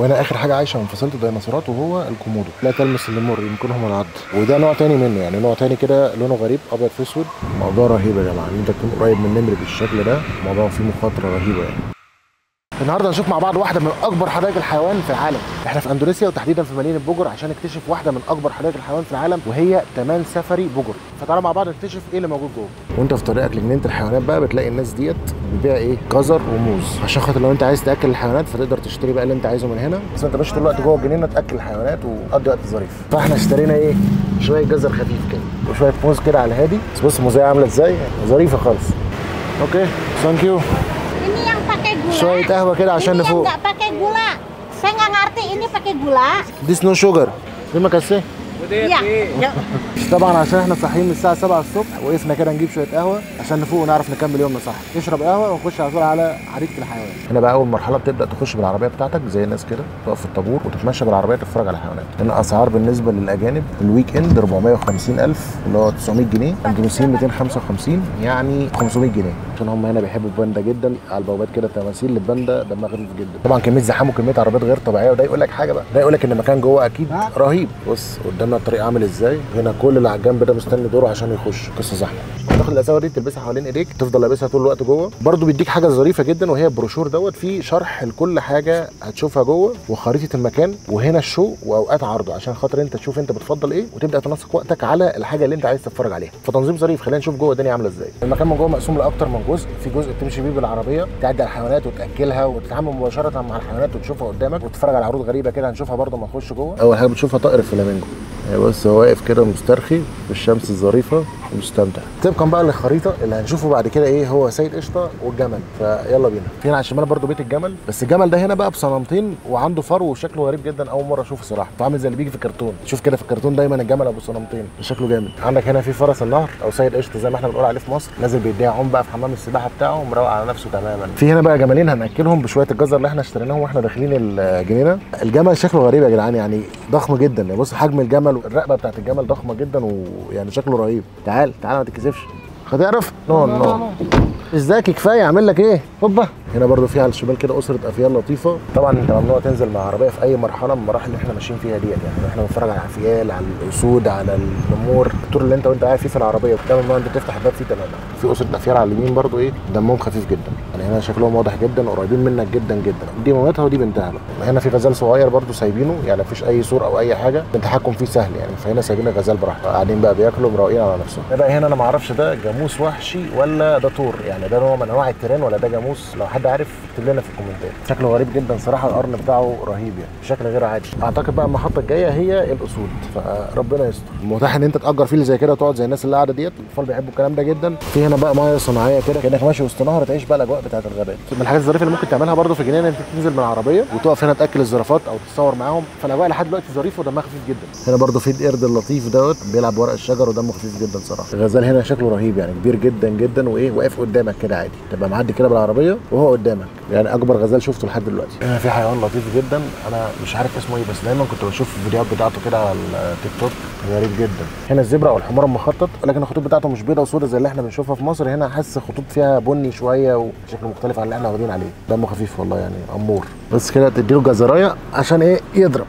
وهنا اخر حاجه عايشه من فصيله الديناصورات وهو الكومودو لا تلمس الليمور يمكنهم العض وده نوع تاني منه يعني نوع تاني كده لونه غريب ابيض في اسود موضوع رهيب يا جماعه ان انت تكون قريب من نمر بالشكل ده موضوع فيه مخاطره رهيبه يعني النهارده هنشوف مع بعض واحده من اكبر حدائق الحيوان في العالم احنا في اندونيسيا وتحديدا في مدينه بوجر عشان نكتشف واحده من اكبر حدائق الحيوان في العالم وهي تمان سفري بوجر فتعالوا مع بعض نكتشف ايه اللي موجود جوه وانت في طريقك لجنينه الحيوانات بقى بتلاقي الناس ديت بتبيع ايه جزر وموز عشان خاطر لو انت عايز تاكل الحيوانات فتقدر تشتري بقى اللي انت عايزه من هنا بس انت ماشي طول الوقت جوه الجنينه تاكل الحيوانات وتقضي وقت ظريف فاحنا اشترينا ايه شويه جزر خفيف كده وشويه موز كده على هادي بس بص الموزيه عامله ازاي ظريفه خالص اوكي ثانك يو Ini yang pakai gula. شويه قهوه كده عشان ini yang نفوق nggak pakai gula. Saya nggak ngerti ini pakai gula. ديس نو شوجر دي مكسيه Iya. Ya. طبعا عشان احنا صاحيين من الساعه 7 الصبح وقفنا كده نجيب شويه قهوه عشان نفوق ونعرف نكمل يومنا صح نشرب قهوه ونخش على طول على حديقه الحيوان هنا بقى اول مرحله بتبدا تخش بالعربيه بتاعتك زي الناس كده تقف في الطابور وتتمشى بالعربيه تتفرج على الحيوانات هنا اسعار بالنسبه للاجانب الويك اند 450 الف اللي هو 900 جنيه اندونيسيين 255 يعني 500 جنيه عشان هم هنا بيحبوا الباندا جدا على البوابات كده تماثيل للباندا دمها خفيف جدا طبعا كميه زحام وكميه عربيات غير طبيعيه وده يقول لك حاجه بقى ده يقول لك ان المكان جوه اكيد رهيب بص قدامنا الطريق عامل ازاي هنا كل اللي على الجنب ده مستني دوره عشان يخش قصه زحمه تاخد الاساور دي تلبسها حوالين ايديك تفضل لابسها طول الوقت جوه برضو بيديك حاجه ظريفه جدا وهي البروشور دوت فيه شرح لكل حاجه هتشوفها جوه وخريطه المكان وهنا الشو واوقات عرضه عشان خاطر انت تشوف انت بتفضل ايه وتبدا تنسق وقتك على الحاجه اللي انت عايز تتفرج عليها فتنظيم ظريف خلينا نشوف جوه الدنيا عامله ازاي المكان من جوه مقسوم لاكتر من جزء في جزء بتمشي بيه بالعربيه تعدي على الحيوانات وتاكلها وتتعامل مباشره مع الحيوانات وتشوفها قدامك وتتفرج على عروض غريبه كده هنشوفها برضه ما نخش جوه اول حاجه بتشوفها طائر الفلامينجو يعني بص هو واقف كده مسترخي في الشمس الظريفه ومستمتع طبقا بقى للخريطه اللي هنشوفه بعد كده ايه هو سيد قشطه والجمل فيلا بينا في هنا على الشمال برضو بيت الجمل بس الجمل ده هنا بقى بصنمتين وعنده فرو وشكله غريب جدا اول مره اشوفه صراحه عامل زي اللي بيجي في الكرتون شوف كده في الكرتون دايما الجمل ابو صنمتين شكله جامد عندك هنا في فرس النهر او سيد قشطه زي ما احنا بنقول عليه في مصر نازل بيديها عم بقى في حمام السباحه بتاعه ومروق على نفسه تماما في هنا بقى جمالين هناكلهم بشويه الجزر اللي احنا اشتريناهم واحنا داخلين الجنينه الجمل شكله غريب يا جدعان يعني ضخم جدا يعني بص حجم الجمل الرقبه بتاعت الجمل ضخمه جدا ويعني شكله رهيب تعال تعال ما تتكسفش هتعرف؟ نو نو ازيك كفايه اعمل لك ايه؟ هوبا هنا برضو في على الشمال كده اسره افيال لطيفه طبعا انت ممنوع تنزل مع عربيه في اي مرحله من المراحل اللي احنا ماشيين فيها ديت يعني احنا بنتفرج على الافيال على الاسود على النمور الطور اللي انت وانت قاعد فيه في العربيه ده ممنوع انت تفتح الباب فيه تماما في اسره افيال على اليمين برضو ايه دمهم خفيف جدا يعني هنا شكلهم واضح جدا قريبين منك جدا جدا دي مامتها ودي بنتها بقى هنا في غزال صغير برضو سايبينه يعني مفيش اي سور او اي حاجه التحكم فيه سهل يعني فهنا سايبين الغزال براحته قاعدين بقى بياكلوا مروقين على نفسهم بقى هنا انا ما اعرفش ده جاموس وحشي ولا ده طور يعني ده نوع من انواع التيران ولا ده جاموس لو حد عارف اكتب لنا في الكومنتات شكله غريب جدا صراحه القرن بتاعه رهيب يعني بشكل غير عادي اعتقد بقى المحطه الجايه هي الاسود فربنا يستر متاح ان انت تاجر فيل زي كده وتقعد زي الناس اللي قاعده ديت الاطفال بيحبوا الكلام ده جدا في هنا بقى ميه صناعيه كده كانك ماشي وسط نهر تعيش بقى الاجواء بتاعه الغابات من الحاجات الظريفه اللي ممكن تعملها برده في الجنينه انت تنزل من العربيه وتقف هنا تاكل الزرافات او تتصور معاهم فالاجواء لحد دلوقتي ظريفه ودمها خفيف جدا هنا برده في القرد اللطيف دوت بيلعب ورق الشجر ودمه خفيف جدا صراحه الغزال هنا شكله رهيب يعني كبير جدا جدا وايه واقف قدامك كده عادي تبقى معدي كده بالعربيه وهو قدامك يعني اكبر غزال شفته لحد دلوقتي هنا في حيوان لطيف جدا انا مش عارف اسمه ايه بس دايما كنت بشوف الفيديوهات بتاعته كده على التيك توك غريب جدا هنا الزبره او الحمار المخطط ولكن الخطوط بتاعته مش بيضاء وسوداء زي اللي احنا بنشوفها في مصر هنا حاسس خطوط فيها بني شويه وشكل مختلف عن اللي احنا واخدين عليه دمه خفيف والله يعني امور بس كده تديله جزرايه عشان ايه يضرب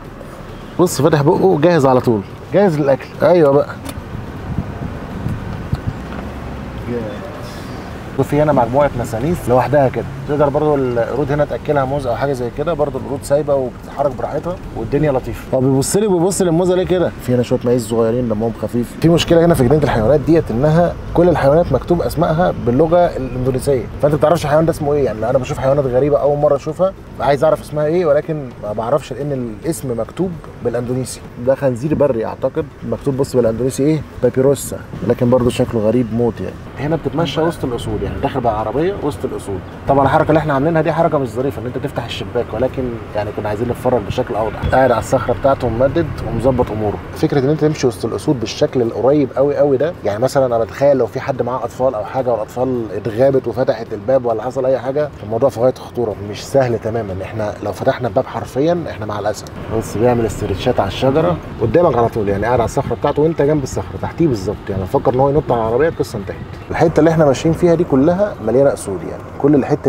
بص فاتح بقه جاهز على طول جاهز للاكل ايوه بقى وفي هنا مجموعه نسانيس لوحدها كده تقدر برضو القرود هنا تاكلها موز او حاجه زي كده برضو القرود سايبه وبتتحرك براحتها والدنيا لطيفه هو بيبص لي بيبص للموزه ليه كده في هنا شويه معيز صغيرين دمهم خفيف في مشكله هنا في جنينه الحيوانات ديت انها كل الحيوانات مكتوب اسمائها باللغه الاندونيسيه فانت ما تعرفش الحيوان ده اسمه ايه يعني انا بشوف حيوانات غريبه اول مره اشوفها عايز اعرف اسمها ايه ولكن ما بعرفش لان الاسم مكتوب بالاندونيسي ده خنزير بري اعتقد مكتوب بص بالاندونيسي ايه بابيروسا لكن برضو شكله غريب موت يعني هنا بتتمشى وسط الاسود يعني داخل بقى عربيه وسط الاسود طبعا الحركه اللي احنا عاملينها دي حركه مش ظريفه ان انت تفتح الشباك ولكن يعني كنا عايزين نتفرج بشكل اوضح قاعد على الصخره بتاعته ممدد ومظبط اموره فكره ان انت تمشي وسط الاسود بالشكل القريب قوي قوي ده يعني مثلا انا بتخيل لو في حد معاه اطفال او حاجه والاطفال اتغابت وفتحت الباب ولا حصل اي حاجه الموضوع في غايه الخطوره مش سهل تماما احنا لو فتحنا الباب حرفيا احنا مع الاسد بص بيعمل استرتشات على الشجره قدامك على طول يعني قاعد على الصخره بتاعته وانت جنب الصخره تحتيه بالظبط يعني فكر ان هو ينط على العربيه القصه انتهت الحته اللي احنا ماشيين فيها دي كلها مليانه اسود يعني كل الحته دي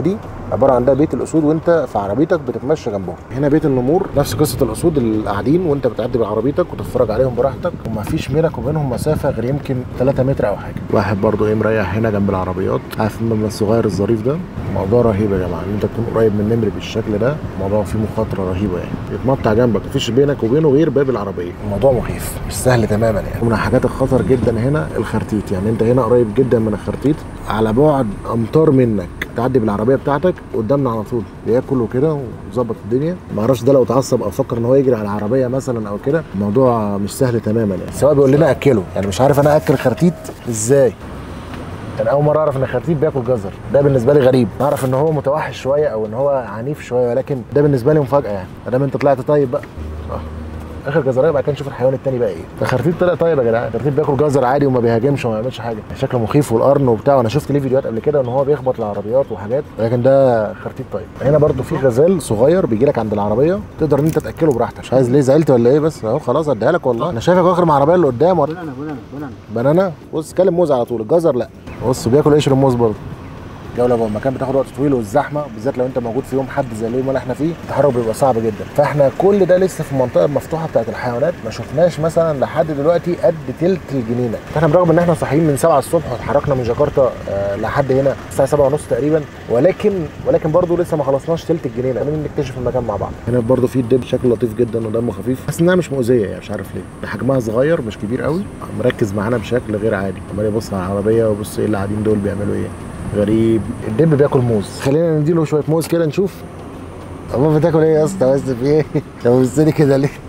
عباره عن ده بيت الاسود وانت في عربيتك بتتمشى جنبهم هنا بيت النمور نفس قصه الاسود اللي قاعدين وانت بتعدي بعربيتك وتتفرج عليهم براحتك وما فيش بينك وبينهم مسافه غير يمكن 3 متر او حاجه واحد برضه ايه مريح هنا جنب العربيات عارف المبنى الصغير الظريف ده موضوع رهيب يا جماعه ان انت تكون قريب من نمر بالشكل ده موضوع فيه مخاطره رهيبه يعني يتمطع جنبك مفيش بينك وبينه غير باب العربيه الموضوع مخيف مش سهل تماما يعني من الحاجات الخطر جدا هنا الخرتيت يعني انت هنا قريب جدا من الخرتيت على بعد امتار منك تعدي بالعربيه بتاعتك قدامنا على طول بياكل وكده وظبط الدنيا ما اعرفش ده لو اتعصب او فكر ان هو يجري على العربيه مثلا او كده الموضوع مش سهل تماما يعني سواء بيقول لنا اكله يعني مش عارف انا اكل خرتيت ازاي انا اول مره اعرف ان الخرتيت بياكل جزر ده بالنسبه لي غريب اعرف ان هو متوحش شويه او ان هو عنيف شويه ولكن ده بالنسبه لي مفاجاه يعني ما دام انت طلعت طيب بقى آه. اخر جزريه بعد كده نشوف الحيوان التاني بقى ايه الخرتيت طلع طيب يا جدعان الخرتيت بياكل جزر عادي وما بيهاجمش وما بيعملش حاجه شكله مخيف والقرن وبتاع وانا شفت ليه فيديوهات قبل كده ان هو بيخبط العربيات وحاجات ولكن ده خرتيت طيب هنا برضو في غزال صغير بيجي لك عند العربيه تقدر ان انت تاكله براحتك مش عايز ليه زعلت ولا ايه بس اهو خلاص اديها لك والله انا شايفك واخر مع العربيه اللي قدام ولا بنانا بنانا بنانا بنانا بص كلم موز على طول الجزر لا بص بياكل قشر الموز برضه الجوله جوه المكان بتاخد وقت طويل والزحمه بالذات لو انت موجود في يوم حد زي اليوم اللي احنا فيه التحرك بيبقى صعب جدا فاحنا كل ده لسه في المنطقه المفتوحه بتاعت الحيوانات ما شفناش مثلا لحد دلوقتي قد تلت الجنينه فاحنا برغم ان احنا صاحيين من 7 الصبح واتحركنا من جاكرتا آه لحد هنا الساعه 7 ونص تقريبا ولكن ولكن برضه لسه ما خلصناش تلت الجنينه خلينا نكتشف المكان مع بعض هنا برضه في الدب شكله لطيف جدا ودمه خفيف بس انها مش مؤذيه يعني مش عارف ليه حجمها صغير مش كبير قوي مركز معانا بشكل غير عادي عمال يبص على العربيه وبص ايه اللي قاعدين دول بيعملوا ايه غريب الدب بياكل موز خلينا نديله شويه موز كده نشوف امال بتاكل ايه يا اسطى بس في ايه؟ طب بتبص كده ليه؟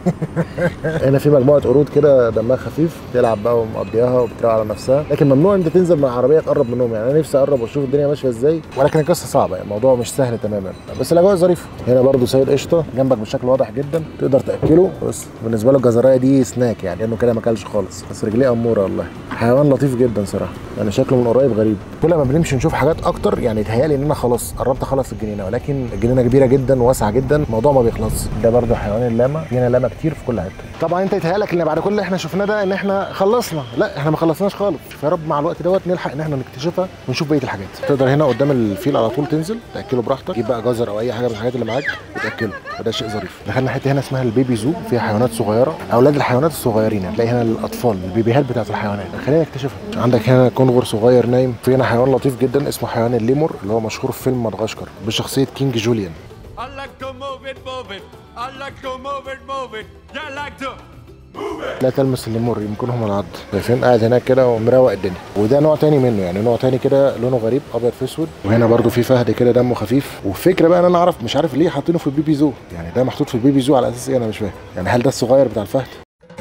هنا في مجموعه قرود كده دمها خفيف تلعب بقى ومقضياها وبتروق على نفسها لكن ممنوع انت تنزل من العربيه تقرب منهم يعني انا نفسي اقرب واشوف الدنيا ماشيه ازاي ولكن القصه صعبه يعني الموضوع مش سهل تماما بس الاجواء ظريفه هنا برضو سيد قشطه جنبك بشكل واضح جدا تقدر تاكله بس بالنسبه له الجزرايه دي سناك يعني لانه كده ما اكلش خالص بس رجليه اموره والله حيوان لطيف جدا صراحه يعني شكله من قريب غريب كل ما بنمشي نشوف حاجات اكتر يعني يتهيألي ان انا خلاص قربت اخلص الجنينه ولكن الجنينه كبيره جدا وواسعه جدا الموضوع ما بيخلصش ده برضو حيوان اللاما فينا لاما كتير في كل حته طبعا انت يتهيألك ان بعد كل اللي احنا شفناه ده ان احنا خلصنا لا احنا ما خلصناش خالص فيا رب مع الوقت دوت نلحق ان احنا نكتشفها ونشوف بقيه الحاجات تقدر هنا قدام الفيل على طول تنزل تاكله براحتك تجيب بقى جزر او اي حاجه من الحاجات اللي معاك وتاكله وده شيء ظريف دخلنا حته هنا اسمها البيبي زو فيها حيوانات صغيره اولاد الحيوانات الصغيرين هتلاقي هنا الاطفال البيبيهات بتاعت الحيوانات خلينا نكتشفها عندك هنا كونغر صغير نايم في هنا حيوان لطيف جدا اسمه حيوان الليمور اللي هو مشهور في فيلم مدغشقر بشخصيه كينج جوليان I like to move it, move it. I like to move it, move it. You like to. لا تلمس الليمور يمكنهم العض شايفين قاعد هناك كده ومروق الدنيا وده نوع تاني منه يعني نوع تاني كده لونه غريب ابيض في اسود وهنا برضو في فهد كده دمه خفيف والفكره بقى ان انا اعرف مش عارف ليه حاطينه في البيبي زو يعني ده محطوط في البيبي زو على اساس ايه انا مش فاهم يعني هل ده الصغير بتاع الفهد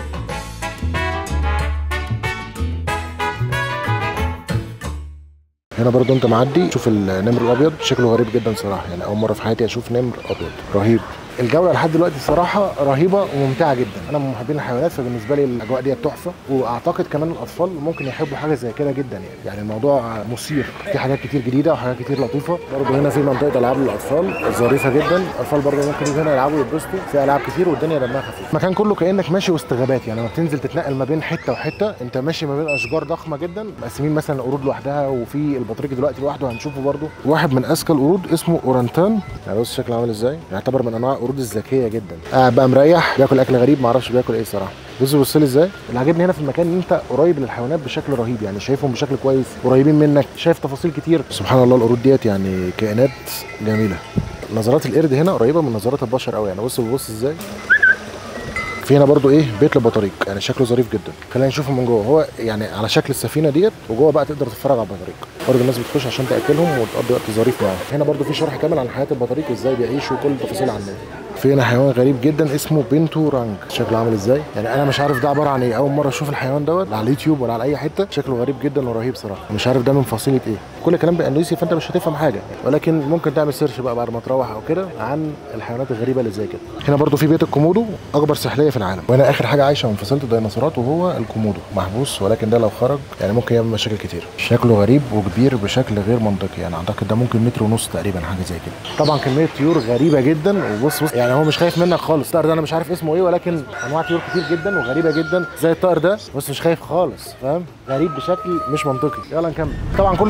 هنا برضو انت معدي شوف النمر الابيض شكله غريب جدا صراحه يعني اول مره في حياتي اشوف نمر ابيض رهيب الجوله لحد دلوقتي صراحه رهيبه وممتعه جدا انا من محبين الحيوانات فبالنسبه لي الاجواء دي تحفه واعتقد كمان الاطفال ممكن يحبوا حاجه زي كده جدا يعني يعني الموضوع مثير في حاجات كتير جديده وحاجات كتير لطيفه برضه هنا في منطقه العاب للاطفال ظريفه جدا الاطفال برضه ممكن يجوا هنا يلعبوا ويتبسطوا في العاب كتير والدنيا دمها خفيف المكان كله كانك ماشي وسط غابات يعني لما بتنزل تتنقل ما بين حته وحته انت ماشي ما بين اشجار ضخمه جدا مقسمين مثلا القرود لوحدها وفي البطريق دلوقتي لوحده هنشوفه برضه واحد من اذكى القرود اسمه اورانتان يعني بص شكله عامل ازاي يعتبر من انواع القرود الذكيه جدا قاعد بقى مريح بياكل اكل غريب ما اعرفش بياكل ايه صراحه بص بص لي ازاي اللي عاجبني هنا في المكان ان انت قريب للحيوانات بشكل رهيب يعني شايفهم بشكل كويس قريبين منك شايف تفاصيل كتير سبحان الله القرود ديت يعني كائنات جميله نظرات القرد هنا قريبه من نظرات البشر قوي يعني بص بص ازاي في هنا برضو ايه بيت للبطاريق يعني شكله ظريف جدا خلينا نشوفه من جوه هو يعني على شكل السفينه ديت وجوه بقى تقدر تتفرج على البطاريق برضو الناس بتخش عشان تاكلهم وتقضي وقت ظريف معاهم هنا برضو في شرح كامل عن حياه البطاريق وازاي بيعيشوا وكل التفاصيل عنهم في هنا حيوان غريب جدا اسمه بنتو رانج شكله عامل ازاي يعني انا مش عارف ده عباره عن ايه اول مره اشوف الحيوان دوت لا على اليوتيوب ولا على اي حته شكله غريب جدا ورهيب صراحه مش عارف ده من فصيله ايه كل كلام باندونيسي فانت مش هتفهم حاجه ولكن ممكن تعمل سيرش بقى بعد ما تروح او كده عن الحيوانات الغريبه اللي زي كده هنا برضو في بيت الكومودو اكبر سحليه في العالم وهنا اخر حاجه عايشه من فصيله الديناصورات وهو الكومودو محبوس ولكن ده لو خرج يعني ممكن يعمل مشاكل كتير شكله غريب وكبير بشكل غير منطقي يعني اعتقد ده ممكن متر ونص تقريبا حاجه زي كده طبعا كميه طيور غريبه جدا وبص بص يعني هو مش خايف منك خالص الطائر ده انا مش عارف اسمه ايه ولكن انواع طيور كتير جدا وغريبه جدا زي الطائر ده بس مش خايف خالص فاهم غريب بشكل مش منطقي يلا نكمل طبعا كل نص ساعه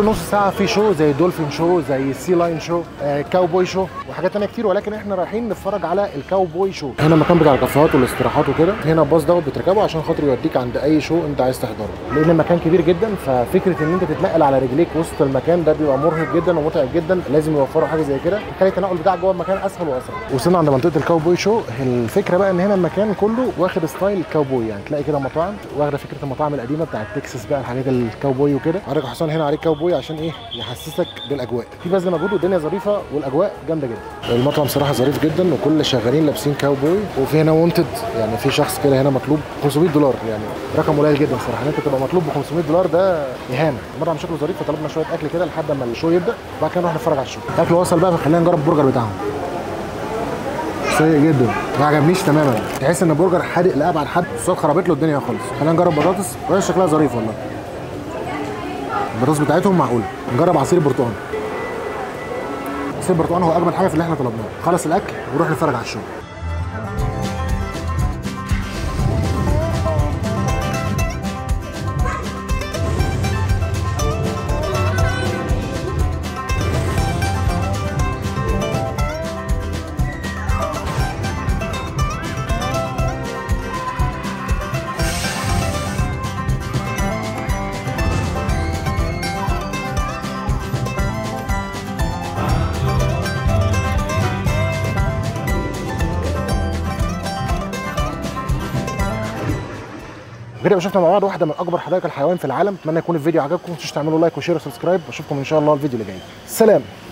جماعه في شو زي دولفين شو زي السي لاين شو آه كاوبوي شو وحاجات تانية كتير ولكن احنا رايحين نتفرج على الكاوبوي شو هنا المكان بتاع الكافيهات والاستراحات وكده هنا الباص دوت بتركبه عشان خاطر يوديك عند اي شو انت عايز تحضره لان المكان كبير جدا ففكره ان انت تتنقل على رجليك وسط المكان ده بيبقى مرهق جدا ومتعب جدا لازم يوفروا حاجه زي كده يخلي التنقل بتاعك جوه المكان اسهل واسرع وصلنا عند منطقه الكاوبوي شو الفكره بقى ان هنا المكان كله واخد ستايل كاوبوي يعني تلاقي كده مطاعم واخده فكره المطاعم القديمه بتاعت تكساس بقى الحاجات الكاوبوي وكده عارف يا حسام هنا عليك كاوبوي عشان ايه يحسسك بالاجواء في بذل مجهود والدنيا ظريفه والاجواء جامده جدا المطعم صراحه ظريف جدا وكل اللي شغالين لابسين كاوبوي وفي هنا وونتد يعني في شخص كده هنا مطلوب 500 دولار يعني رقم قليل جدا صراحه ان انت تبقى مطلوب ب 500 دولار ده اهانه المطعم شكله ظريف فطلبنا شويه اكل كده لحد ما الشو يبدا وبعد كده نروح نتفرج على الشو الاكل وصل بقى فخلينا نجرب البرجر بتاعهم سيء جدا ما عجبنيش تماما تحس ان البرجر حادق لابعد حد الصوت خربت له الدنيا خالص خلينا نجرب بطاطس وهي شكلها ظريف والله البطاطس بتاعتهم معقوله نجرب عصير برتقال عصير البرتقال هو اجمل حاجه في اللي احنا طلبناه خلص الاكل ونروح نتفرج على الشو كده يبقى شفنا مع بعض واحده من اكبر حدائق الحيوان في العالم اتمنى يكون الفيديو عجبكم ما تنسوش تعملوا لايك وشير وسبسكرايب واشوفكم ان شاء الله الفيديو اللي جاي سلام